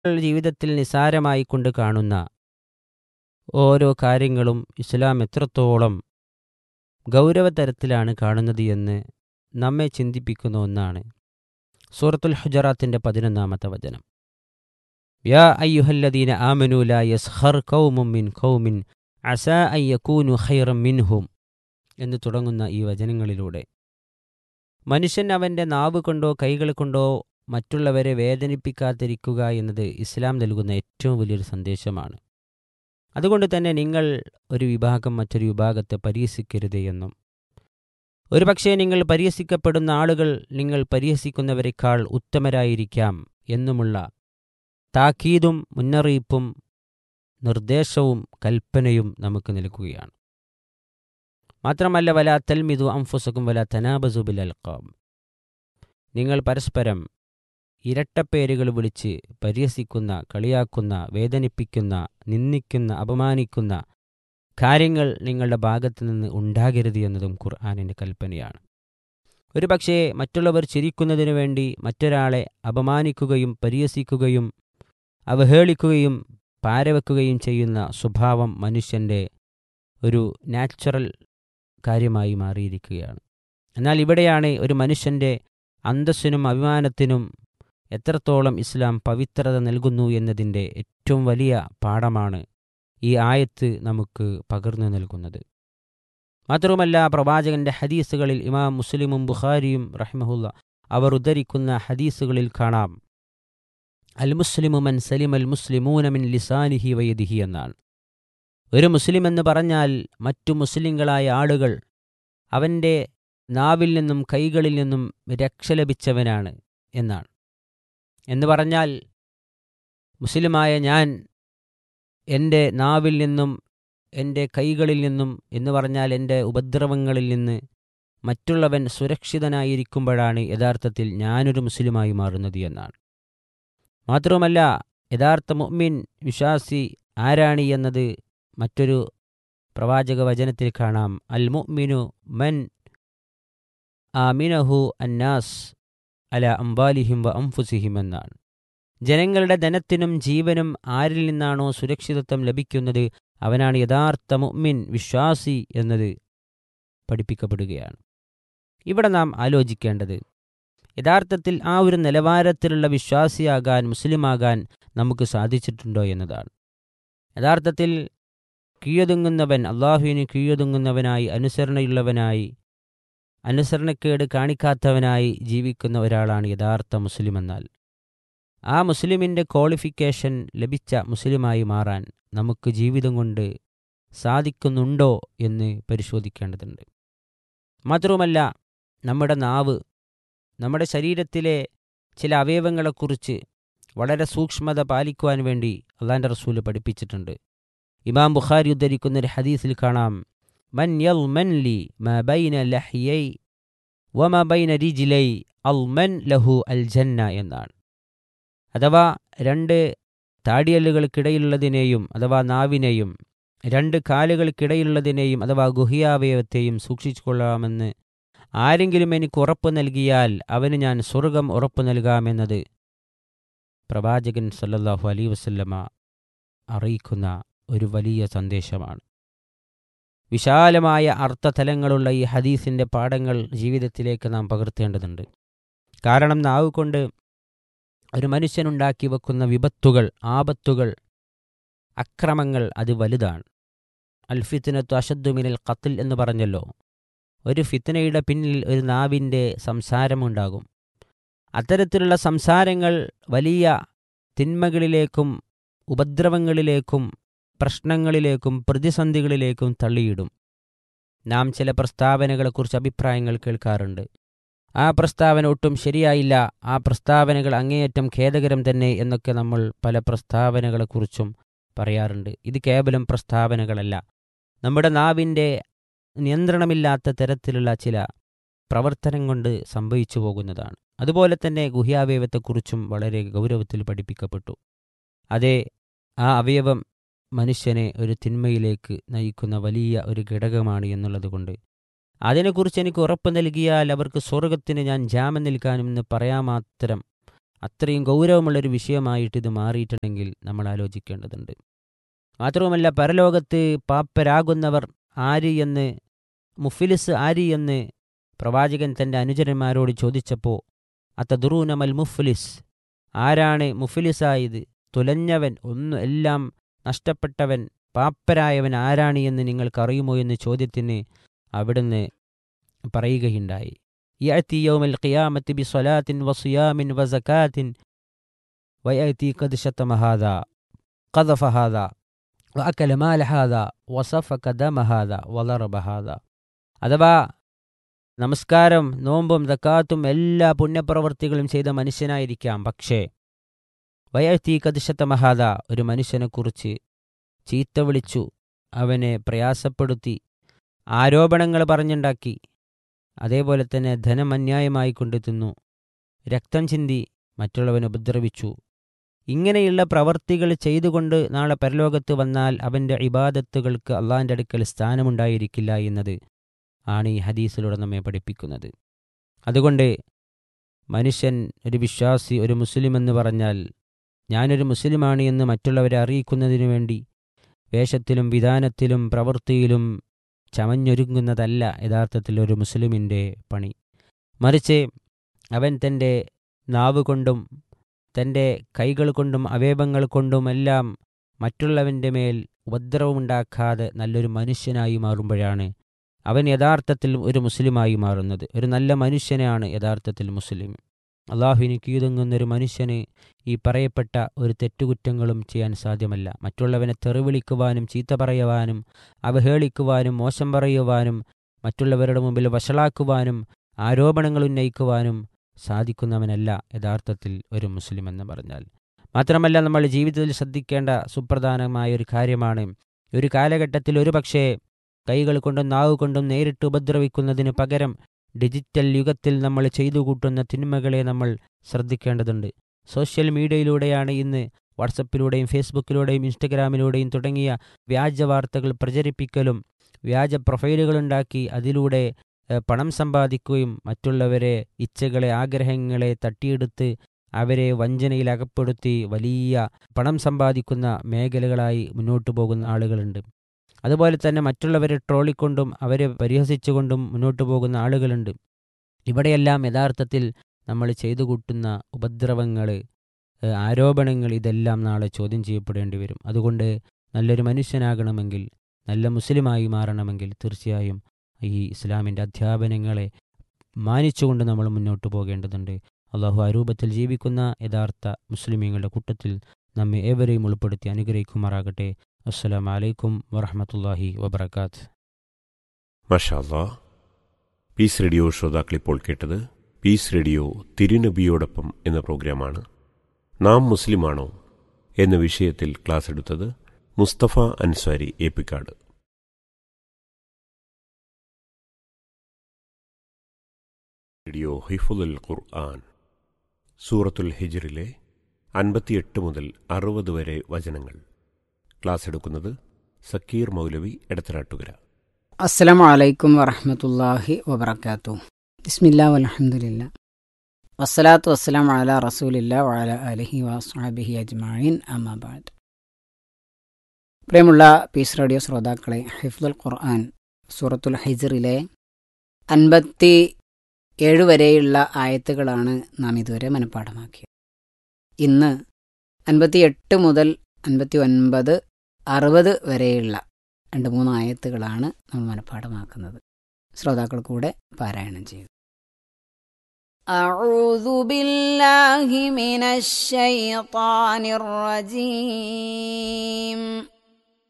ജീവിതത്തിൽ നിസാരമായി കൊണ്ട് കാണുന്ന ഓരോ കാര്യങ്ങളും ഇസ്ലാം എത്രത്തോളം ഗൗരവതരത്തിലാണ് കാണുന്നത് എന്ന് നമ്മെ ചിന്തിപ്പിക്കുന്ന ഒന്നാണ് സൂറത്തുൽ ഹുജറാത്തിൻ്റെ പതിനൊന്നാമത്തെ വചനം യാ അയ്യുഹല്ലദീന ആമനു ലാ യസ്ഹർ കൗമും മിൻ കൗമിൻ അസാ അൻ യകൂനു ഖൈറം മിൻഹും എന്ന് തുടങ്ങുന്ന ഈ വചനങ്ങളിലൂടെ മനുഷ്യൻ അവൻ്റെ നാവ് കൊണ്ടോ കൈകൾ കൊണ്ടോ മറ്റുള്ളവരെ വേദനിപ്പിക്കാതിരിക്കുക എന്നത് ഇസ്ലാം നൽകുന്ന ഏറ്റവും വലിയൊരു സന്ദേശമാണ് അതുകൊണ്ട് തന്നെ നിങ്ങൾ ഒരു വിഭാഗം മറ്റൊരു വിഭാഗത്തെ പരിഹസിക്കരുത് എന്നും ഒരു പക്ഷേ നിങ്ങൾ പരിഹസിക്കപ്പെടുന്ന ആളുകൾ നിങ്ങൾ പരിഹസിക്കുന്നവരെക്കാൾ ഉത്തമരായിരിക്കാം എന്നുമുള്ള താക്കീതും മുന്നറിയിപ്പും നിർദ്ദേശവും കൽപ്പനയും നമുക്ക് നൽകുകയാണ് മാത്രമല്ല വല തൽമിതു അംഫുസക്കും വല തനാബസുബിൽ അൽക്കാം നിങ്ങൾ പരസ്പരം ഇരട്ടപ്പേരുകൾ വിളിച്ച് പരിഹസിക്കുന്ന കളിയാക്കുന്ന വേദനിപ്പിക്കുന്ന നിന്ദിക്കുന്ന അപമാനിക്കുന്ന കാര്യങ്ങൾ നിങ്ങളുടെ ഭാഗത്തു നിന്ന് ഉണ്ടാകരുത് എന്നതും ഖുർആാനിൻ്റെ കൽപ്പനയാണ് ഒരു പക്ഷേ മറ്റുള്ളവർ ചിരിക്കുന്നതിനു വേണ്ടി മറ്റൊരാളെ അപമാനിക്കുകയും പരിഹസിക്കുകയും അവഹേളിക്കുകയും പാരവെക്കുകയും ചെയ്യുന്ന സ്വഭാവം മനുഷ്യൻ്റെ ഒരു നാച്ചുറൽ കാര്യമായി മാറിയിരിക്കുകയാണ് എന്നാൽ ഇവിടെയാണ് ഒരു മനുഷ്യൻ്റെ അന്തസ്സിനും അഭിമാനത്തിനും എത്രത്തോളം ഇസ്ലാം പവിത്രത നൽകുന്നു എന്നതിൻ്റെ ഏറ്റവും വലിയ പാഠമാണ് ഈ ആയത്ത് നമുക്ക് പകർന്നു നൽകുന്നത് മാത്രവുമല്ല പ്രവാചകന്റെ ഹദീസുകളിൽ ഇമാം മുസ്ലിമും ബുഖാരിയും റഹ്മഹുല്ല അവർ ഉദ്ധരിക്കുന്ന ഹദീസുകളിൽ കാണാം അൽ മുസ്ലിമു മൻ സലിം അൽ മുസ്ലിമൂന മിൻ ലിസാനിഹി വയദിഹി എന്നാണ് ഒരു മുസ്ലിം എന്ന് പറഞ്ഞാൽ മറ്റു മുസ്ലിങ്ങളായ ആളുകൾ അവൻ്റെ നാവിൽ നിന്നും കൈകളിൽ നിന്നും രക്ഷ ലഭിച്ചവനാണ് എന്നാണ് എന്ന് പറഞ്ഞാൽ മുസ്ലിമായ ഞാൻ എൻ്റെ നാവിൽ നിന്നും എൻ്റെ കൈകളിൽ നിന്നും എന്ന് പറഞ്ഞാൽ എൻ്റെ ഉപദ്രവങ്ങളിൽ നിന്ന് മറ്റുള്ളവൻ സുരക്ഷിതനായിരിക്കുമ്പോഴാണ് യഥാർത്ഥത്തിൽ ഞാനൊരു മുസ്ലിമായി മാറുന്നത് എന്നാണ് മാത്രവുമല്ല യഥാർത്ഥ മുഅ്മിൻ വിശ്വാസി ആരാണ് എന്നത് മറ്റൊരു പ്രവാചക വചനത്തിൽ കാണാം അൽ മുഅ്മിനു മൻ ആമിനഹു അന്നാസ് അല അംബാലിഹിം വ അംഫുസിഹിം എന്നാണ് ജനങ്ങളുടെ ധനത്തിനും ജീവനും ആരിൽ നിന്നാണോ സുരക്ഷിതത്വം ലഭിക്കുന്നത് അവനാണ് യഥാർത്ഥ മുഅ്മിൻ വിശ്വാസി എന്നത് പഠിപ്പിക്കപ്പെടുകയാണ് ഇവിടെ നാം ആലോചിക്കേണ്ടത് യഥാർത്ഥത്തിൽ ആ ഒരു നിലവാരത്തിലുള്ള വിശ്വാസിയാകാൻ മുസ്ലിമാകാൻ നമുക്ക് സാധിച്ചിട്ടുണ്ടോ എന്നതാണ് യഥാർത്ഥത്തിൽ കീഴൊതുങ്ങുന്നവൻ അള്ളാഹുവിന് കീഴൊതുങ്ങുന്നവനായി അനുസരണയുള്ളവനായി അനുസരണക്കേട് കാണിക്കാത്തവനായി ജീവിക്കുന്ന ഒരാളാണ് യഥാർത്ഥ മുസ്ലിം എന്നാൽ ആ മുസ്ലിമിൻ്റെ ക്വാളിഫിക്കേഷൻ ലഭിച്ച മുസ്ലിമായി മാറാൻ നമുക്ക് ജീവിതം കൊണ്ട് സാധിക്കുന്നുണ്ടോ എന്ന് പരിശോധിക്കേണ്ടതുണ്ട് മാത്രവുമല്ല നമ്മുടെ നാവ് നമ്മുടെ ശരീരത്തിലെ ചില അവയവങ്ങളെക്കുറിച്ച് വളരെ സൂക്ഷ്മത പാലിക്കുവാൻ വേണ്ടി അള്ളാൻ്റെ റസൂല് പഠിപ്പിച്ചിട്ടുണ്ട് ഇമാം ബുഖാരി ഉദ്ധരിക്കുന്ന ഒരു ഹദീസിൽ കാണാം മൻ യൽ മൻ ലി മ ബൈന ലഹ്യൈ വമ ബൈന റിജിലൈ അൽ മൻ ലഹു അൽ ജന്ന എന്നാണ് അഥവാ രണ്ട് താടിയല്ലുകൾക്കിടയിലുള്ളതിനെയും അഥവാ നാവിനെയും രണ്ട് കാലുകൾക്കിടയിലുള്ളതിനെയും അഥവാ ഗുഹിയാവയവത്തെയും സൂക്ഷിച്ചുകൊള്ളാമെന്ന് ആരെങ്കിലും എനിക്ക് ഉറപ്പ് നൽകിയാൽ അവന് ഞാൻ സ്വർഗം ഉറപ്പ് നൽകാമെന്നത് പ്രവാചകൻ സല്ലല്ലാഹു അലൈ വസല്ലമ അറിയിക്കുന്ന ഒരു വലിയ സന്ദേശമാണ് വിശാലമായ അർത്ഥതലങ്ങളുള്ള ഈ ഹദീസിൻ്റെ പാഠങ്ങൾ ജീവിതത്തിലേക്ക് നാം പകർത്തേണ്ടതുണ്ട് കാരണം നാവ് കൊണ്ട് ഒരു മനുഷ്യനുണ്ടാക്കി വെക്കുന്ന വിപത്തുകൾ ആപത്തുകൾ അക്രമങ്ങൾ അത് വലുതാണ് അൽ ഫിത്തിനത്തു അഷദ്ദുമിനൽ ഖത്തിൽ എന്ന് പറഞ്ഞല്ലോ ഒരു ഫിത്തനയുടെ പിന്നിൽ ഒരു നാവിൻ്റെ സംസാരമുണ്ടാകും അത്തരത്തിലുള്ള സംസാരങ്ങൾ വലിയ തിന്മകളിലേക്കും ഉപദ്രവങ്ങളിലേക്കും പ്രശ്നങ്ങളിലേക്കും പ്രതിസന്ധികളിലേക്കും തള്ളിയിടും നാം ചില പ്രസ്താവനകളെക്കുറിച്ച് അഭിപ്രായങ്ങൾ കേൾക്കാറുണ്ട് ആ പ്രസ്താവന ഒട്ടും ശരിയായില്ല ആ പ്രസ്താവനകൾ അങ്ങേയറ്റം ഖേദകരം തന്നെ എന്നൊക്കെ നമ്മൾ പല പ്രസ്താവനകളെക്കുറിച്ചും പറയാറുണ്ട് ഇത് കേവലം പ്രസ്താവനകളല്ല നമ്മുടെ നാവിൻ്റെ നിയന്ത്രണമില്ലാത്ത തരത്തിലുള്ള ചില പ്രവർത്തനം കൊണ്ട് സംഭവിച്ചു പോകുന്നതാണ് അതുപോലെ തന്നെ ഗുഹ്യാവയവത്തെക്കുറിച്ചും വളരെ ഗൗരവത്തിൽ പഠിപ്പിക്കപ്പെട്ടു അതേ ആ അവയവം മനുഷ്യനെ ഒരു തിന്മയിലേക്ക് നയിക്കുന്ന വലിയ ഒരു ഘടകമാണ് എന്നുള്ളതുകൊണ്ട് അതിനെക്കുറിച്ച് എനിക്ക് ഉറപ്പ് നൽകിയാൽ അവർക്ക് സ്വർഗത്തിന് ഞാൻ ജാമ്യം നൽകാനും എന്ന് പറയാൻ മാത്രം അത്രയും ഗൗരവമുള്ളൊരു വിഷയമായിട്ട് ഇത് മാറിയിട്ടുണ്ടെങ്കിൽ നമ്മൾ ആലോചിക്കേണ്ടതുണ്ട് മാത്രവുമല്ല പരലോകത്ത് പാപ്പരാകുന്നവർ ആര് എന്ന് മുഫിലിസ് ആര് എന്ന് പ്രവാചകൻ തൻ്റെ അനുചരന്മാരോട് ചോദിച്ചപ്പോൾ അത്തദുറൂനമൽ മുഫ്ലിസ് ആരാണ് മുഫിലിസായത് തുലഞ്ഞവൻ ഒന്നും എല്ലാം നഷ്ടപ്പെട്ടവൻ പാപ്പരായവൻ ആരാണ് എന്ന് നിങ്ങൾക്കറിയുമോ എന്ന ചോദ്യത്തിന് അവിടുന്ന് പറയുകയുണ്ടായി يأتي يوم القيامة بصلاة وصيام وزكاة ويأتي قد شتم هذا قذف هذا وأكل مال هذا وسفك دم هذا وضرب هذا അഥവാ നമസ്കാരം നോമ്പും ദക്കാത്തും എല്ലാ പുണ്യപ്രവർത്തികളും ചെയ്ത മനുഷ്യനായിരിക്കാം പക്ഷേ വയത്തി കതിശത്തമഹാദ ഒരു മനുഷ്യനെക്കുറിച്ച് ചീത്ത വിളിച്ചു അവനെ പ്രയാസപ്പെടുത്തി ആരോപണങ്ങൾ പറഞ്ഞുണ്ടാക്കി അതേപോലെ തന്നെ ധനം അന്യായമായി കൊണ്ടു തിന്നു രക്തം ചിന്തി മറ്റുള്ളവനെ ഉപദ്രവിച്ചു ഇങ്ങനെയുള്ള പ്രവർത്തികൾ ചെയ്തുകൊണ്ട് നാളെ പരലോകത്ത് വന്നാൽ അവൻ്റെ ഇബാദത്തുകൾക്ക് അള്ളാഹിൻ്റെ അടുക്കൽ സ്ഥാനമുണ്ടായിരിക്കില്ല എന്നത് ആണ് ഈ ഹദീസിലൂടെ നമ്മെ പഠിപ്പിക്കുന്നത് അതുകൊണ്ട് മനുഷ്യൻ ഒരു വിശ്വാസി ഒരു മുസ്ലിം എന്ന് പറഞ്ഞാൽ ഞാനൊരു മുസ്ലിമാണ് എന്ന് മറ്റുള്ളവരെ അറിയിക്കുന്നതിനു വേണ്ടി വേഷത്തിലും വിധാനത്തിലും പ്രവൃത്തിയിലും ചമഞ്ഞൊരുങ്ങുന്നതല്ല യഥാർത്ഥത്തിൽ ഒരു മുസ്ലിമിൻ്റെ പണി മറിച്ച് അവൻ തൻ്റെ നാവ് കൊണ്ടും തൻ്റെ കൈകൾ കൊണ്ടും അവയവങ്ങൾ കൊണ്ടുമെല്ലാം മറ്റുള്ളവൻ്റെ മേൽ ഉപദ്രവമുണ്ടാക്കാതെ നല്ലൊരു മനുഷ്യനായി മാറുമ്പോഴാണ് അവൻ യഥാർത്ഥത്തിൽ ഒരു മുസ്ലിമായി മാറുന്നത് ഒരു നല്ല മനുഷ്യനാണ് യഥാർത്ഥത്തിൽ മുസ്ലിം അള്ളാഹുവിന് കീഴടങ്ങുന്ന ഒരു മനുഷ്യന് ഈ പറയപ്പെട്ട ഒരു തെറ്റുകുറ്റങ്ങളും ചെയ്യാൻ സാധ്യമല്ല മറ്റുള്ളവനെ തെറിവിളിക്കുവാനും ചീത്ത പറയുവാനും അവഹേളിക്കുവാനും മോശം പറയുവാനും മറ്റുള്ളവരുടെ മുമ്പിൽ വഷളാക്കുവാനും ആരോപണങ്ങൾ ഉന്നയിക്കുവാനും സാധിക്കുന്നവനല്ല യഥാർത്ഥത്തിൽ ഒരു മുസ്ലിം എന്ന് പറഞ്ഞാൽ മാത്രമല്ല നമ്മൾ ജീവിതത്തിൽ ശ്രദ്ധിക്കേണ്ട സുപ്രധാനമായ ഒരു കാര്യമാണ് ഒരു കാലഘട്ടത്തിൽ ഒരു പക്ഷേ കൈകൾ കൊണ്ടും നാവ് കൊണ്ടും നേരിട്ട് ഉപദ്രവിക്കുന്നതിന് പകരം ഡിജിറ്റൽ യുഗത്തിൽ നമ്മൾ ചെയ്തു കൂട്ടുന്ന തിന്മകളെ നമ്മൾ ശ്രദ്ധിക്കേണ്ടതുണ്ട് സോഷ്യൽ മീഡിയയിലൂടെയാണ് ഇന്ന് വാട്സപ്പിലൂടെയും ഫേസ്ബുക്കിലൂടെയും ഇൻസ്റ്റഗ്രാമിലൂടെയും തുടങ്ങിയ വ്യാജ വാർത്തകൾ പ്രചരിപ്പിക്കലും വ്യാജ പ്രൊഫൈലുകളുണ്ടാക്കി അതിലൂടെ പണം സമ്പാദിക്കുകയും മറ്റുള്ളവരെ ഇച്ഛകളെ ആഗ്രഹങ്ങളെ തട്ടിയെടുത്ത് അവരെ വഞ്ചനയിൽ അകപ്പെടുത്തി വലിയ പണം സമ്പാദിക്കുന്ന മേഖലകളായി മുന്നോട്ടു പോകുന്ന ആളുകളുണ്ട് അതുപോലെ തന്നെ മറ്റുള്ളവരെ ട്രോളിക്കൊണ്ടും അവരെ പരിഹസിച്ചുകൊണ്ടും മുന്നോട്ടു പോകുന്ന ആളുകളുണ്ട് ഇവിടെയെല്ലാം യഥാർത്ഥത്തിൽ നമ്മൾ ചെയ്തു കൂട്ടുന്ന ഉപദ്രവങ്ങൾ ആരോപണങ്ങൾ ഇതെല്ലാം നാളെ ചോദ്യം ചെയ്യപ്പെടേണ്ടി വരും അതുകൊണ്ട് നല്ലൊരു മനുഷ്യനാകണമെങ്കിൽ നല്ല മുസ്ലിമായി മാറണമെങ്കിൽ തീർച്ചയായും ഈ ഇസ്ലാമിൻ്റെ അധ്യാപനങ്ങളെ മാനിച്ചുകൊണ്ട് നമ്മൾ മുന്നോട്ട് പോകേണ്ടതുണ്ട് അള്ളാഹു ആ രൂപത്തിൽ ജീവിക്കുന്ന യഥാർത്ഥ മുസ്ലിമീങ്ങളുടെ കൂട്ടത്തിൽ നമ്മെ ഏവരെയും ഉൾപ്പെടുത്തി അനുഗ്രഹിക്കുമാറാകട്ടെ അസ്സലാം വലൈക്കും വറഹമത്തല്ലാഹി വബർക്കാത്ത് മഷാല്ലാ പീസ് റേഡിയോ ശ്രോതാക്കളിപ്പോൾ കേട്ടത് പീസ് റേഡിയോ തിരുനബിയോടൊപ്പം എന്ന പ്രോഗ്രാമാണ് നാം മുസ്ലിമാണോ എന്ന വിഷയത്തിൽ ക്ലാസ് എടുത്തത് മുസ്തഫ അൻസാരി ഏപ്പിക്കാട് റേഡിയോ ഹിഫുൽ ഖുർആൻ സൂറത്തുൽ ഹിജറിലെ അൻപത്തിയെട്ട് മുതൽ അറുപത് വരെ വചനങ്ങൾ ക്ലാസ് എടുക്കുന്നത് സക്കീർ മൗലവി എടത്തനാട്ടുകര അസ്സലാമു അലൈക്കും വറഹമത്തല്ലാഹി വബർക്കാത്തു ബിസ്മില്ലാ വലഹമുല്ല വസ്സലാത്തു വസ്സലാം അല റസൂലില്ല വഅല അലഹി വസ്ഹാബിഹി അജ്മായിൻ അമ്മാബാദ് പ്രിയമുള്ള പീസ് റേഡിയോ ശ്രോതാക്കളെ ഹിഫ്ദുൽ ഖുർആൻ സൂറത്തുൽ ഹിജറിലെ അൻപത്തി ഏഴ് വരെയുള്ള ആയത്തുകളാണ് നാം ഇതുവരെ മനഃപ്പാഠമാക്കിയത് ഇന്ന് അൻപത്തി എട്ട് മുതൽ അൻപത്തി ഒൻപത് അറുപത് വരെയുള്ള രണ്ട് മൂന്ന് ആയത്തുകളാണ് നമ്മൾ മനഃപ്പാഠമാക്കുന്നത് ശ്രോതാക്കൾ കൂടെ പാരായണം ചെയ്തു أعوذ بالله من الشيطان الرجيم